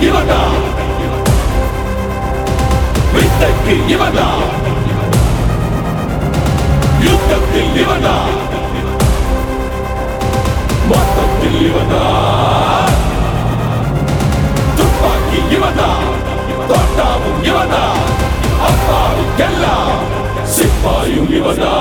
இவனா வித்தைக்கு இவனா யுத்தத்தில் இவனா மொத்தத்தில் இவனா துப்பாக்கி இவனா தோட்டாவும் இவனா அப்பாவுக்கெல்லாம் சிப்பாயும் இவனா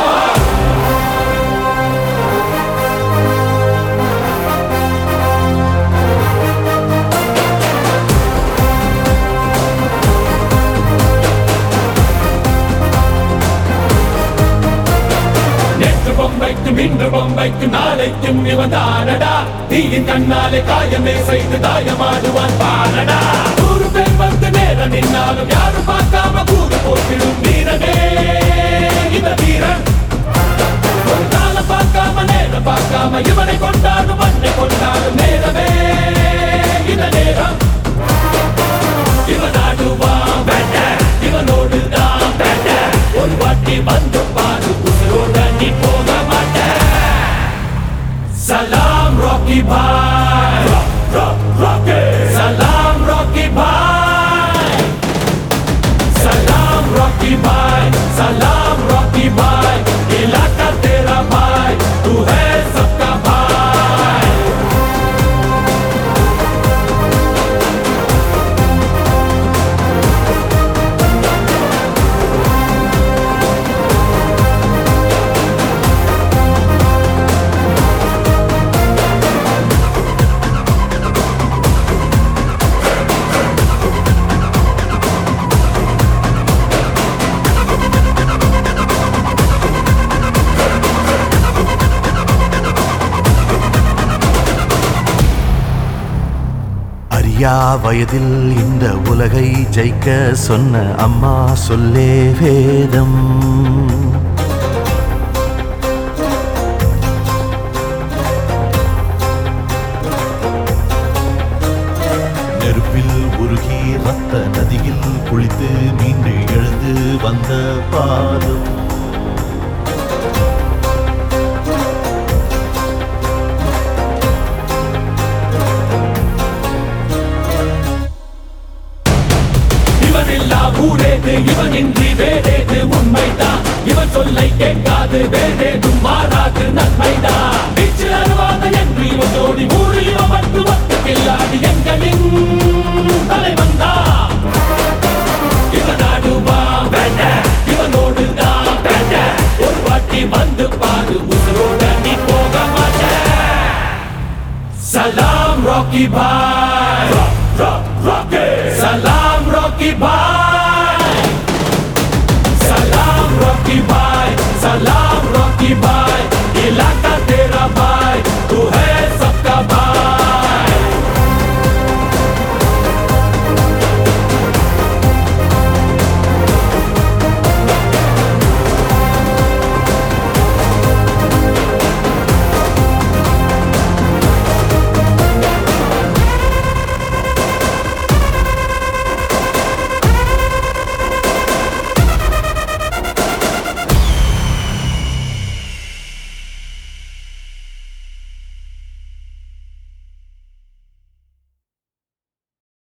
நேற்று பொம்மைக்கும் இன்று பொம்மைக்கும் நாளைக்கும் இவன் தானடா தீயின் கண்ணாலே காயமே செய்து தாயமாடுவான் பாரடா நூறு பேர் வந்து நேரம் நின்னாலும் யாரும் பார்க்காம கூறு போட்டிடும் வீரனே இந்த வீரன் ஒரு நாளை பார்க்காம நேரம் பார்க்காம இவனை கொண்டாடும் மண்ணை கொண்டாடும் நேரமே இந்த நேரம் இவன் ஆடுவான் பேட்ட இவனோடு தான் பேட்ட ஒரு வாட்டி வந்து பாரு உசுரோட நீ போக மாட்ட சலாம் ராக்கி பாய் சலாம் ராக்கி பாய் सलाम रॉकी भाई सलाम रॉकी भाई इलाका तेरा भाई तू है सबका भाई அறியா வயதில் இந்த உலகை ஜெயிக்க சொன்ன அம்மா சொல்லே வேதம் நெருப்பில் உருகி ரத்த நதியில் குளித்து மீண்டு எழுந்து வந்த பாதம் இவன் இல்லா ஊரேது இவன் இன்றி வேறேது உண்மைதான் இவன் சொல்லை கேட்காது வேறேதும் மாறாது நன்மைதான் வீச்சு அருவாத என்று இவன் ஜோடி ஊரில் இவன் வந்து ஒத்து கில்லாடி எங்களின் தலைவன் தான் இவன் ஆடுவான் வேண்ட இவனோடு தான் வேண்ட ஒரு வாட்டி வந்து பாரு உசுரோட நீ போக மாட்ட सलाम रॉकी भाई सलाम रॉकी भाई